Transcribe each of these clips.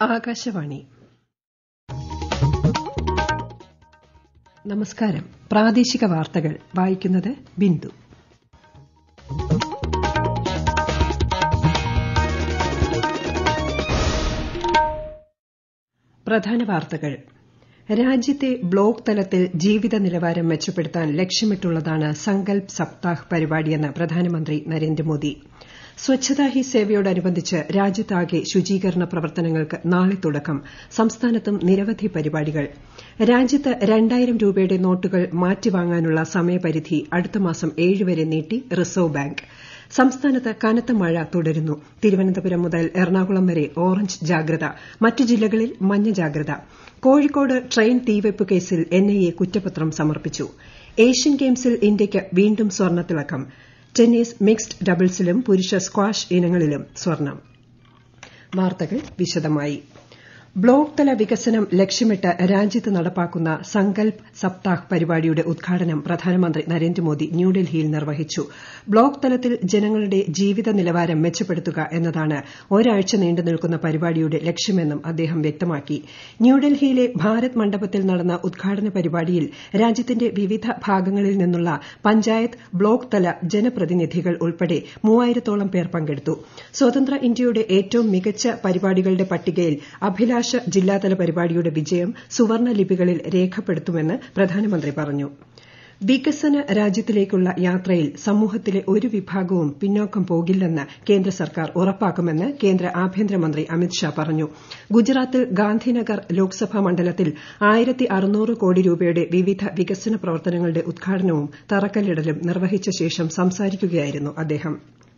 ആകാശവാണി നമസ്കാരം പ്രാദേശിക വാർത്തകൾ വായിക്കുന്നത് ബിന്ദു പ്രധാന വാർത്തകൾ രാജ്യത്തെ ബ്ലോക്ക് തലത്തിൽ ജീവിത നിലവാരം മെച്ചപ്പെടുത്താൻ ലക്ഷ്യമിട്ടുള്ളതാണ് സങ്കൽപ് സപ്താഹ് പരിപാടിയെന്ന് പ്രധാനമന്ത്രി നരേന്ദ്രമോദി സ്വച്ഛതാ ഹി സേവയോടനുബന്ധിച്ച് രാജ്യത്താകെ ശുചീകരണ പ്രവർത്തനങ്ങൾക്ക് നാളെ തുടക്കം സംസ്ഥാനത്തും നിരവധി പരിപാടികൾ രാജ്യത്ത് രണ്ടായിരം രൂപയുടെ നോട്ടുകൾ മാറ്റിവാങ്ങാനുള്ള സമയപരിധി അടുത്ത മാസം ഏഴ് വരെ നീട്ടി റിസർവ് ബാങ്ക് സംസ്ഥാനത്ത് കനത്ത മഴ തുടരുന്നു തിരുവനന്തപുരം മുതൽ എറണാകുളം വരെ ഓറഞ്ച് ജാഗ്രത മറ്റ് ജില്ലകളിൽ മഞ്ഞ ജാഗ്രത കോഴിക്കോട് ട്രെയിൻ തീവെപ്പ് കേസിൽ എൻഐഎ കുറ്റപത്രം സമർപ്പിച്ചു ഏഷ്യൻ ഗെയിംസിൽ ഇന്ത്യയ്ക്ക് വീണ്ടും സ്വർണ്ണത്തിളക്കം ടെന്നീസ് മിക്സ്ഡ് ഡബിൾസിലും പുരുഷ സ്ക്വാഷ് ഇനങ്ങളിലും സ്വർണ്ണം വാർത്തകൾ വിശദമായി ബ്ലോക്ക് തല വികസനം ലക്ഷ്യമിട്ട് രാജ്യത്ത് നടപ്പാക്കുന്ന സങ്കൽപ് സപ്താഹ് പരിപാടിയുടെ ഉദ്ഘാടനം പ്രധാനമന്ത്രി നരേന്ദ്രമോദി ന്യൂഡൽഹിയിൽ നിർവഹിച്ചു ബ്ലോക്ക് തലത്തിൽ ജനങ്ങളുടെ ജീവിത നിലവാരം മെച്ചപ്പെടുത്തുക എന്നതാണ് ഒരാഴ്ച നീണ്ടുനിൽക്കുന്ന പരിപാടിയുടെ ലക്ഷ്യമെന്നും അദ്ദേഹം വ്യക്തമാക്കി ന്യൂഡൽഹിയിലെ ഭാരത് മണ്ഡപത്തിൽ നടന്ന ഉദ്ഘാടന പരിപാടിയിൽ രാജ്യത്തിന്റെ വിവിധ ഭാഗങ്ങളിൽ നിന്നുള്ള പഞ്ചായത്ത് ബ്ലോക്ക് തല ജനപ്രതിനിധികൾ ഉൾപ്പെടെ മൂവായിരത്തോളം പേർ പങ്കെടുത്തു സ്വതന്ത്ര ഇന്ത്യയുടെ ഏറ്റവും മികച്ച പരിപാടികളുടെ പട്ടികയിൽ അഭിലാഷ ജില്ലാതല പരിപാടിയുടെ വിജയം സുവർണ്ണ ലിപികളിൽ രേഖപ്പെടുത്തുമെന്ന് പ്രധാനമന്ത്രി പറഞ്ഞു വികസന രാജ്യത്തിലേക്കുള്ള യാത്രയിൽ സമൂഹത്തിലെ ഒരു വിഭാഗവും പിന്നോക്കം പോകില്ലെന്ന് കേന്ദ്ര സർക്കാർ ഉറപ്പാക്കുമെന്ന് കേന്ദ്ര ആഭ്യന്തരമന്ത്രി അമിത്ഷാ പറഞ്ഞു ഗുജറാത്തിൽ ഗാന്ധിനഗർ ലോക്സഭാ മണ്ഡലത്തിൽ ആയിരത്തി അറുന്നൂറ് കോടി രൂപയുടെ വിവിധ വികസന പ്രവർത്തനങ്ങളുടെ ഉദ്ഘാടനവും തറക്കല്ലിടലും നിർവഹിച്ച ശേഷം സംസാരിക്കുകയായിരുന്നു അദ്ദേഹം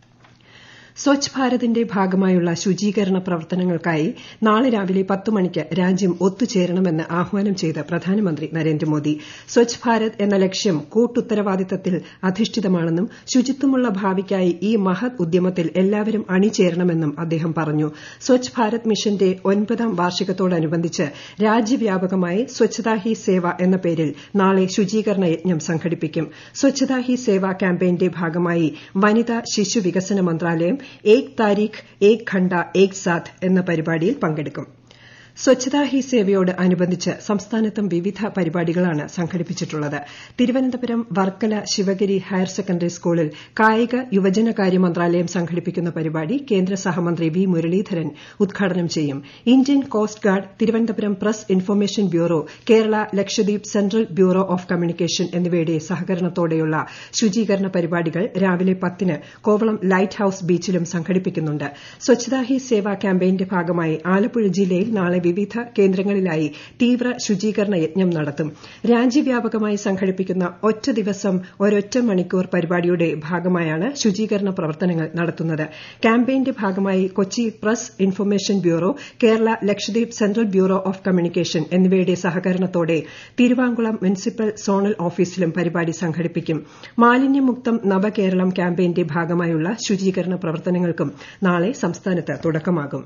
സ്വച്ഛ് ഭാരതിന്റെ ഭാഗമായുള്ള ശുചീകരണ പ്രവർത്തനങ്ങൾക്കായി നാളെ രാവിലെ പത്ത് മണിക്ക് രാജ്യം ഒത്തുചേരണമെന്ന് ആഹ്വാനം ചെയ്ത് പ്രധാനമന്ത്രി നരേന്ദ്രമോദി സ്വച്ഛ് ഭാരത് എന്ന ലക്ഷ്യം കൂട്ടുത്തരവാദിത്തത്തിൽ അധിഷ്ഠിതമാണെന്നും ശുചിത്വമുള്ള ഭാവിക്കായി ഈ മഹത് ഉദ്യമത്തിൽ എല്ലാവരും അണിചേരണമെന്നും അദ്ദേഹം പറഞ്ഞു സ്വച്ഛ് ഭാരത് മിഷന്റെ ഒൻപതാം വാർഷികത്തോടനുബന്ധിച്ച് രാജ്യവ്യാപകമായി സ്വച്ഛതാ ഹി സേവ എന്ന പേരിൽ നാളെ ശുചീകരണ യജ്ഞം സംഘടിപ്പിക്കും സ്വച്ഛതാ ഹി സേവ ക്യാമ്പയിന്റെ ഭാഗമായി വനിതാ ശിശു വികസന മന്ത്രാലയം ഏക് താരീഖ് ഏക് ഘണ്ട ഏക് സാത്ത് എന്ന പരിപാടിയിൽ പങ്കെടുക്കും സ്വച്ഛതാ ഹി സേവയോട് അനുബന്ധിച്ച് സംസ്ഥാനത്തും വിവിധ പരിപാടികളാണ് സംഘടിപ്പിച്ചിട്ടുള്ളത് തിരുവനന്തപുരം വർക്കല ശിവഗിരി ഹയർ സെക്കൻഡറി സ്കൂളിൽ കായിക യുവജനകാര്യ മന്ത്രാലയം സംഘടിപ്പിക്കുന്ന പരിപാടി കേന്ദ്ര സഹമന്ത്രി വി മുരളീധരൻ ഉദ്ഘാടനം ചെയ്യും Indian coast guard Thiruvananthapuram press information bureau Kerala Lakshadweep central bureau of communication എന്നിവയുടെ സഹകരണത്തോടെയുള്ള ശുചീകരണ പരിപാടികൾ രാവിലെ പത്തിന് കോവളം ലൈറ്റ് ഹൌസ് ബീച്ചിലും സംഘടിപ്പിക്കുന്നുണ്ട് സ്വച്ഛതാ ഹി സേവ ക്യാമ്പയിന്റെ ഭാഗമായി ആലപ്പുഴ ജില്ലയിൽ നാളെ വിവിധ കേന്ദ്രങ്ങളിലായി തീവ്ര ശുചീകരണ യജ്ഞം നടത്തും രാജ്യവ്യാപകമായി സംഘടിപ്പിക്കുന്ന ഒറ്റ ദിവസം ഒരൊറ്റ മണിക്കൂർ പരിപാടിയുടെ ഭാഗമായാണ് ശുചീകരണ പ്രവർത്തനങ്ങൾ നടത്തുന്നത് ക്യാമ്പയിന്റെ ഭാഗമായി Kochi press information bureau Kerala Lakshadweep central bureau of communication എന്നിവയുടെ സഹകരണത്തോടെ തിരുവാങ്കുളം മുനിസിപ്പൽ സോണൽ ഓഫീസിലും പരിപാടി സംഘടിപ്പിക്കും മാലിന്യമുക്തം നവകേരളം ക്യാമ്പയിന്റെ ഭാഗമായുള്ള ശുചീകരണ പ്രവർത്തനങ്ങൾക്കും നാളെ സംസ്ഥാനത്ത് തുടക്കമാകും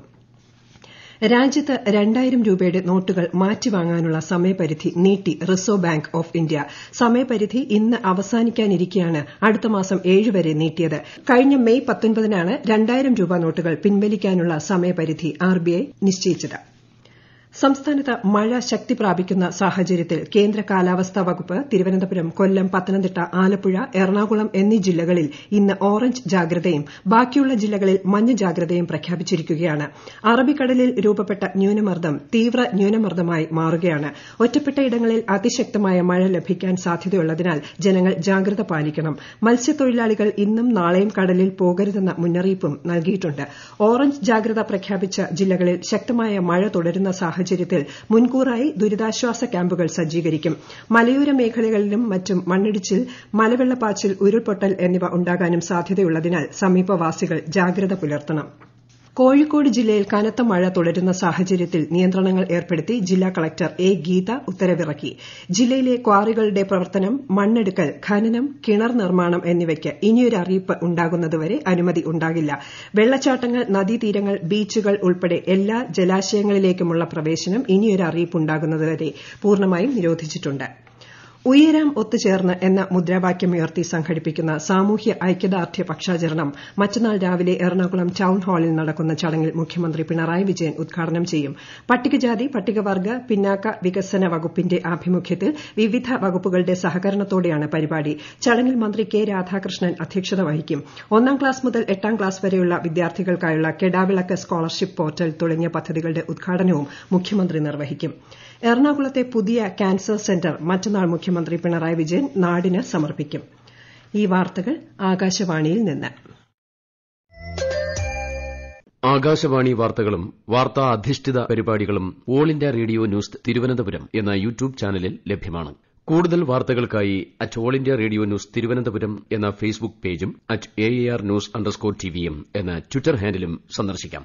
രാജ്യത്ത് രണ്ടായിരം രൂപയുടെ നോട്ടുകൾ മാറ്റിവാങ്ങാനുള്ള സമയപരിധി നീട്ടി റിസർവ് ബാങ്ക് ഓഫ് ഇന്ത്യ സമയപരിധി ഇന്ന് അവസാനിക്കാനിരിക്കെയാണ് അടുത്ത മാസം ഏഴ് വരെ നീട്ടിയത് കഴിഞ്ഞ മെയ് പത്തൊൻപതിനാണ് രണ്ടായിരം രൂപ നോട്ടുകൾ പിൻവലിക്കാനുള്ള സമയപരിധി ആർബിഐ നിശ്ചയിച്ചത് സംസ്ഥാനത്ത് മഴ ശക്തി പ്രാപിക്കുന്ന സാഹചര്യത്തിൽ കേന്ദ്ര കാലാവസ്ഥാ വകുപ്പ് തിരുവനന്തപുരം കൊല്ലം പത്തനംതിട്ട ആലപ്പുഴ എറണാകുളം എന്നീ ജില്ലകളിൽ ഇന്ന് ഓറഞ്ച് ജാഗ്രതയും ബാക്കിയുള്ള ജില്ലകളിൽ മഞ്ഞ ജാഗ്രതയും പ്രഖ്യാപിച്ചിരിക്കുകയാണ് അറബിക്കടലിൽ രൂപപ്പെട്ട ന്യൂനമർദ്ദം തീവ്ര ന്യൂനമർദ്ദമായി മാറുകയാണ് ഒറ്റപ്പെട്ടയിടങ്ങളിൽ അതിശക്തമായ മഴ ലഭിക്കാൻ സാധ്യതയുള്ളതിനാൽ ജനങ്ങൾ ജാഗ്രത പാലിക്കണം മത്സ്യത്തൊഴിലാളികൾ ഇന്നും നാളെയും കടലിൽ പോകരുതെന്ന മുന്നറിയിപ്പും നൽകിയിട്ടുണ്ട് ഓറഞ്ച് ജാഗ്രത പ്രഖ്യാപിച്ച ജില്ലകളിൽ ശക്തമായ മഴ തുടരുന്ന സാഹചര്യം സാഹചര്യത്തിൽ മുൻകൂറായി ദുരിതാശ്വാസ ക്യാമ്പുകൾ സജ്ജീകരിക്കും മലയോര മേഖലകളിലും മറ്റും മണ്ണിടിച്ചിൽ മലവെള്ളപ്പാച്ചിൽ ഉരുൾപൊട്ടൽ എന്നിവ ഉണ്ടാകാനും സാധ്യതയുള്ളതിനാൽ സമീപവാസികൾ ജാഗ്രത പുലർത്തണം കോഴിക്കോട് ജില്ലയിൽ കനത്ത മഴ തുടരുന്ന സാഹചര്യത്തിൽ നിയന്ത്രണങ്ങൾ ഏർപ്പെടുത്തി ജില്ലാ കളക്ടർ എ ഗീത ഉത്തരവിറക്കി ജില്ലയിലെ ക്വാറികളുടെ പ്രവർത്തനം മണ്ണെടുക്കൽ ഖനനം കിണർ നിർമ്മാണം എന്നിവയ്ക്ക് ഇനിയൊരു അറിയിപ്പ് ഉണ്ടാകുന്നതുവരെ അനുമതി ഉണ്ടാകില്ല വെള്ളച്ചാട്ടങ്ങൾ നദീതീരങ്ങൾ ബീച്ചുകൾ ഉൾപ്പെടെ എല്ലാ ജലാശയങ്ങളിലേക്കുമുള്ള പ്രവേശനം ഇനിയൊരു അറിയിപ്പ് ഉണ്ടാകുന്നതുവരെ പൂർണ്ണമായും നിരോധിച്ചിട്ടുണ്ട് ഉയരാം ഒത്തുചേർന്ന് എന്ന മുദ്രാവാക്യമുയർത്തി സംഘടിപ്പിക്കുന്ന സാമൂഹ്യ ഐക്യദാർഢ്യ പക്ഷാചരണം മറ്റന്നാൾ രാവിലെ എറണാകുളം ടൌൺ ഹാളിൽ നടക്കുന്ന ചടങ്ങിൽ മുഖ്യമന്ത്രി പിണറായി വിജയൻ ഉദ്ഘാടനം ചെയ്യും പട്ടികജാതി പട്ടികവർഗ്ഗ പിന്നാക്ക വികസന വകുപ്പിന്റെ ആഭിമുഖ്യത്തിൽ വിവിധ വകുപ്പുകളുടെ സഹകരണത്തോടെയാണ് പരിപാടി ചടങ്ങിൽ മന്ത്രി കെ രാധാകൃഷ്ണൻ അധ്യക്ഷത വഹിക്കും ഒന്നാം ക്ലാസ് മുതൽ എട്ടാം ക്ലാസ് വരെയുള്ള വിദ്യാർത്ഥികൾക്കായുള്ള കെടാവിളക്ക് സ്കോളർഷിപ്പ് പോർട്ടൽ തുടങ്ങിയ പദ്ധതികളുടെ ഉദ്ഘാടനവും മുഖ്യമന്ത്രി നിർവഹിക്കും എറണാകുളത്തെ പുതിയ ക്യാൻസർ സെന്റർ മറ്റന്നാൾ മുഖ്യമന്ത്രി പിണറായി വിജയൻ നാടിന് സമർപ്പിക്കും ഈ വാർത്തകൾ ആകാശവാണിയിൽ നിന്ന് ആകാശവാണി വാർത്തകളും വാർത്താ അധിഷ്ഠിത പരിപാടികളും all India radio news Thiruvananthapuram എന്ന യൂട്യൂബ് ചാനലിൽ ലഭ്യമാണ് കൂടുതൽ വാർത്തകൾക്കായി at all India radio news Thiruvananthapuram എന്ന ഫേസ്ബുക്ക് പേജും at A R news underscore ടിവിയും എന്ന ട്വിറ്റർ ഹാൻഡിലും സന്ദർശിക്കാം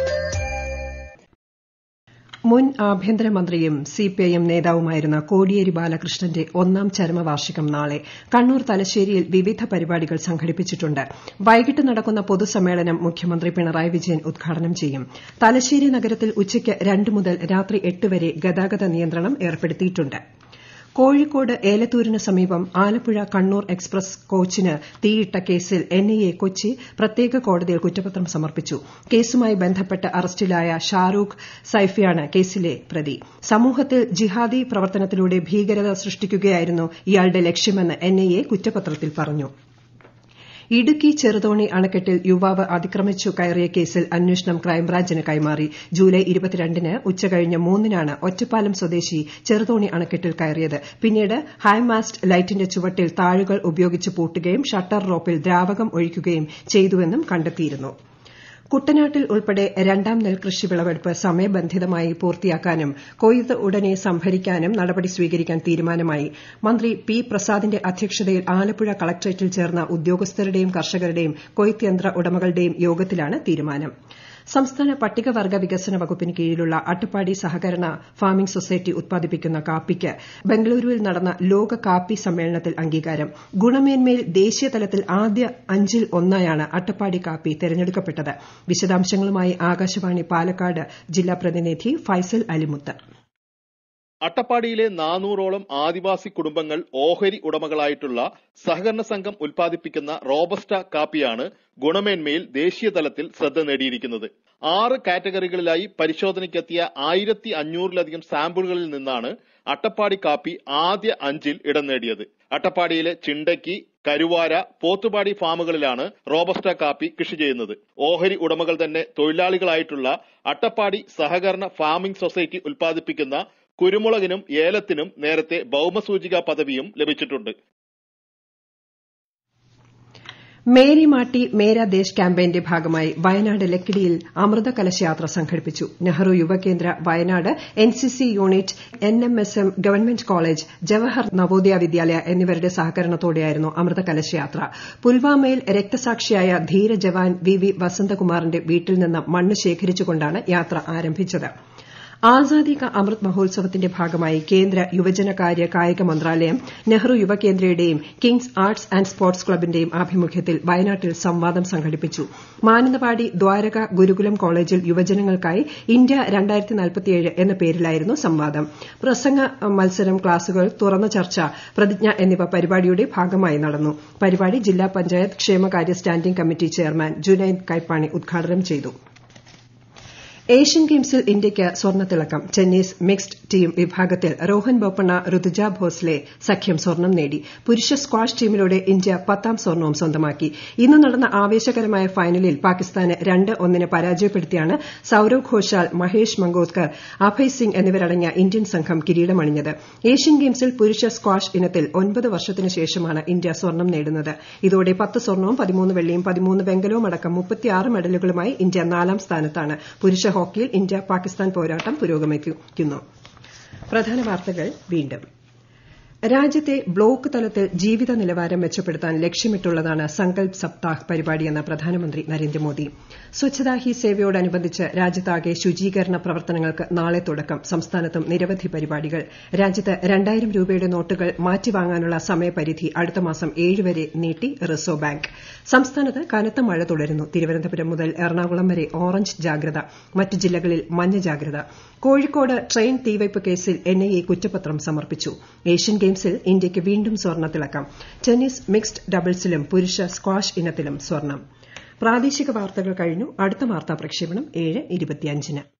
മുൻ ആഭ്യന്തരമന്ത്രിയും സിപിഐഎം നേതാവുമായിരുന്ന കോടിയേരി ബാലകൃഷ്ണന്റെ ഒന്നാം ചരമവാർഷികം നാളെ കണ്ണൂർ തലശ്ശേരിയിൽ വിവിധ പരിപാടികൾ സംഘടിപ്പിച്ചിട്ടുണ്ട് വൈകിട്ട് നടക്കുന്ന പൊതുസമ്മേളനം മുഖ്യമന്ത്രി പിണറായി വിജയൻ ഉദ്ഘാടനം ചെയ്യും തലശ്ശേരി നഗരത്തിൽ ഉച്ചയ്ക്ക് രണ്ട് മുതൽ രാത്രി എട്ട് വരെ ഗതാഗത നിയന്ത്രണം ഏർപ്പെടുത്തിയിട്ടുണ്ട് കോഴിക്കോട് ഏലത്തൂരിന് സമീപം ആലപ്പുഴ കണ്ണൂർ എക്സ്പ്രസ് കോച്ചിന് തീയിട്ട കേസിൽ എൻഐഎ കൊച്ചി പ്രത്യേക കോടതിയിൽ കുറ്റപത്രം സമർപ്പിച്ചു കേസുമായി ബന്ധപ്പെട്ട് അറസ്റ്റിലായ ഷാറൂഖ് സൈഫിയാണ് കേസിലെ പ്രതി സമൂഹത്തിൽ ജിഹാദി പ്രവർത്തനത്തിലൂടെ ഭീകരത സൃഷ്ടിക്കുകയായിരുന്നു ഇയാളുടെ ലക്ഷ്യമെന്ന് എൻഐഎ കുറ്റപത്രത്തിൽ പറഞ്ഞു ഇടുക്കി ചെറുതോണി അണക്കെട്ടിൽ യുവാവ് അതിക്രമിച്ചു കയറിയ കേസിൽ അന്വേഷണം ക്രൈംബ്രാഞ്ചിന് കൈമാറി ജൂലൈ ഇരുപത്തിരണ്ടിന് ഉച്ചകഴിഞ്ഞ് മൂന്നിനാണ് ഒറ്റപ്പാലം സ്വദേശി ചെറുതോണി അണക്കെട്ടിൽ കയറിയത് പിന്നീട് ഹൈമാസ്റ്റ് ലൈറ്റിന്റെ ചുവട്ടിൽ താഴുകൾ ഉപയോഗിച്ച് പൂട്ടുകയും ഷട്ടർ റോപ്പിൽ ദ്രാവകം ഒഴിക്കുകയും ചെയ്തുവെന്നും കണ്ടെത്തിയിരുന്നു കുട്ടനാട്ടിൽ ഉൾപ്പെടെ രണ്ടാം നെൽകൃഷി വിളവെടുപ്പ് സമയബന്ധിതമായി പൂർത്തിയാക്കാനും കൊയ്ത്ത് ഉടനെ സംഭരിക്കാനും നടപടി സ്വീകരിക്കാൻ തീരുമാനമായി മന്ത്രി പി പ്രസാദിന്റെ അധ്യക്ഷതയിൽ ആലപ്പുഴ കളക്ടറേറ്റിൽ ചേർന്ന ഉദ്യോഗസ്ഥരുടെയും കർഷകരുടെയും കൊയ്ത്ത് യന്ത്ര ഉടമകളുടെയും യോഗത്തിലാണ് തീരുമാനം സംസ്ഥാന പട്ടികവർഗ്ഗ വികസന വകുപ്പിന് കീഴിലുള്ള അട്ടപ്പാടി സഹകരണ ഫാമിംഗ് സൊസൈറ്റി ഉത്പാദിപ്പിക്കുന്ന കാപ്പിക്ക് ബംഗളൂരുവിൽ നടന്ന ലോക കാപ്പി സമ്മേളനത്തിൽ അംഗീകാരം ഗുണമേന്മയിൽ ദേശീയതലത്തിൽ ആദ്യ അഞ്ചിൽ ഒന്നായാണ് അട്ടപ്പാടി കാപ്പി തെരഞ്ഞെടുക്കപ്പെട്ടത് വിശദാംശങ്ങളുമായി ആകാശവാണി പാലക്കാട് ജില്ലാ പ്രതിനിധി ഫൈസൽ അലിമുത്ത് അട്ടപ്പാടിയിലെ നാനൂറോളം ആദിവാസി കുടുംബങ്ങൾ ഓഹരി ഉടമകളായിട്ടുള്ള സഹകരണ സംഘം ഉൽപ്പാദിപ്പിക്കുന്ന റോബസ്റ്റ കാപ്പിയാണ് ഗുണമേന്മയിൽ ദേശീയ തലത്തിൽ ശ്രദ്ധ നേടിയിരിക്കുന്നത് ആറ് കാറ്റഗറികളിലായി പരിശോധനയ്ക്കെത്തിയ ആയിരത്തി അഞ്ഞൂറിലധികം സാമ്പിളുകളിൽ നിന്നാണ് അട്ടപ്പാടി കാപ്പി ആദ്യ അഞ്ചിൽ ഇടം നേടിയത് അട്ടപ്പാടിയിലെ ചിണ്ടക്കി കരുവാര പോത്തുപാടി ഫാമുകളിലാണ് റോബസ്റ്റ കാപ്പി കൃഷി ചെയ്യുന്നത് ഓഹരി ഉടമകൾ തന്നെ തൊഴിലാളികളായിട്ടുള്ള അട്ടപ്പാടി സഹകരണ ഫാമിംഗ് സൊസൈറ്റി ഉൽപ്പാദിപ്പിക്കുന്ന കുരുമുളകിനും ഏലത്തിനും നേരത്തെ ഭൌമസൂചിക പദവിയും ലഭിച്ചിട്ടുണ്ട് മേരി മാട്ടി മേരാ ദേശ് ക്യാമ്പയിന്റെ ഭാഗമായി വയനാട് ലക്കിടിയിൽ അമൃത കലശയാത്ര സംഘടിപ്പിച്ചു Nehru Yuvakendra Wayanad NCC unit NMSM government college Jawahar Navodaya Vidyalaya എന്നിവരുടെ സഹകരണത്തോടെയായിരുന്നു അമൃത കലശയാത്ര പുൽവാമയിൽ രക്തസാക്ഷിയായ ധീര ജവാൻ വി വി വസന്തകുമാറിന്റെ വീട്ടിൽ നിന്ന് മണ്ണ് ശേഖരിച്ചുകൊണ്ടാണ് യാത്ര ആരംഭിച്ചത് ആസാദി കാ അമൃത് മഹോത്സവത്തിന്റെ ഭാഗമായി കേന്ദ്ര യുവജനകാര്യ കായിക മന്ത്രാലയം നെഹ്റു യുവകേന്ദ്രയുടെയും കിങ്സ് ആർട്സ് ആന്റ് സ്പോർട്സ് ക്ലബിന്റെയും ആഭിമുഖ്യത്തിൽ വയനാട്ടിൽ സംവാദം സംഘടിപ്പിച്ചു മാനന്തവാടി ദ്വാരക ഗുരുകുലം കോളേജിൽ യുവജനങ്ങൾക്കായി ഇന്ത്യ എന്ന പേരിലായിരുന്നു സംവാദം പ്രസംഗ മത്സരം ക്ലാസുകൾ തുറന്ന ചർച്ച പ്രതിജ്ഞ എന്നിവ പരിപാടിയുടെ ഭാഗമായി നടന്നു പരിപാടി ജില്ലാ പഞ്ചായത്ത് ക്ഷേമകാര്യ standing committee chairman Junaid Kaippani ഉദ്ഘാടനം ചെയ്തു ഏഷ്യൻ ഗെയിംസിൽ ഇന്ത്യയ്ക്ക് സ്വർണ്ണത്തിളക്കം ചെന്നൈസ് മിക്സ്ഡ് ടീം വിഭാഗത്തിൽ രോഹൻ ബൊപ്പണ്ണ ഋതുജ ഭോസ്ലെ സഖ്യം സ്വർണം നേടി പുരുഷ സ്ക്വാഷ് ടീമിലൂടെ ഇന്ത്യ പത്താം സ്വർണവും സ്വന്തമാക്കി ഇന്ന് നടന്ന ആവേശകരമായ ഫൈനലിൽ പാകിസ്ഥാനെ രണ്ട് ഒന്നിന് പരാജയപ്പെടുത്തിയാണ് സൌരവ് ഘോഷാൽ മഹേഷ് മങ്കോദ്കർ അഭയ് സിംഗ് എന്നിവരടങ്ങിയ ഇന്ത്യൻ സംഘം കിരീടമണിഞ്ഞത് ഏഷ്യൻ ഗെയിംസിൽ പുരുഷ സ്ക്വാഷ് ഇനത്തിൽ ഒൻപത് വർഷത്തിന് ശേഷമാണ് ഇന്ത്യ സ്വർണം നേടുന്നത് ഇതോടെ പത്ത് സ്വർണവും പതിമൂന്ന് വെള്ളിയും പതിമൂന്ന് വെങ്കലവും അടക്കം മുപ്പത്തിയാറ് മെഡലുകളുമായി ഇന്ത്യ നാലാം സ്ഥാനത്താണ് പുരുഷ ഹോക്കിയിൽ ഇന്ത്യ പാകിസ്ഥാൻ പോരാട്ടം പുരോഗമിക്കുന്നു പ്രധാന വാർത്തകൾ വീണ്ടും രാജ്യത്തെ ബ്ലോക്ക് തലത്തിൽ ജീവിത നിലവാരം മെച്ചപ്പെടുത്താൻ ലക്ഷ്യമിട്ടുള്ളതാണ് സങ്കൽപ് സപ്താഹ് പരിപാടിയെന്ന് പ്രധാനമന്ത്രി നരേന്ദ്രമോദി സ്വച്ഛതാ ഹി സേവയോടനുബന്ധിച്ച് രാജ്യത്താകെ ശുചീകരണ പ്രവർത്തനങ്ങൾക്ക് നാളെ തുടക്കം സംസ്ഥാനത്തും നിരവധി പരിപാടികൾ രാജ്യത്ത് രണ്ടായിരം രൂപയുടെ നോട്ടുകൾ മാറ്റിവാങ്ങാനുള്ള സമയപരിധി അടുത്ത മാസം ഏഴ് വരെ നീട്ടി റിസർവ് ബാങ്ക് സംസ്ഥാനത്ത് കനത്ത മഴ തുടരുന്നു തിരുവനന്തപുരം മുതൽ എറണാകുളം വരെ ഓറഞ്ച് ജാഗ്രത മറ്റ് ജില്ലകളിൽ മഞ്ഞ ജാഗ്രത കോഴിക്കോട് ട്രെയിൻ തീവയ്പ് കേസിൽ എൻഐഎ കുറ്റപത്രം സമർപ്പിച്ചു ഏഷ്യൻ ഗെയിംസ് ഗെയിംസിൽ ഇന്ത്യയ്ക്ക് വീണ്ടും സ്വർണ്ണത്തിളക്കം ടെന്നീസ് മിക്സ്ഡ് ഡബിൾസിലും പുരുഷ സ്ക്വാഷ് ഇനത്തിലും സ്വർണ്ണം പ്രാദേശിക വാർത്തകൾ കഴിഞ്ഞു അടുത്ത വാർത്താ പ്രക്ഷേപണം ഏഴ് ഇരുപത്തിയഞ്ചിന്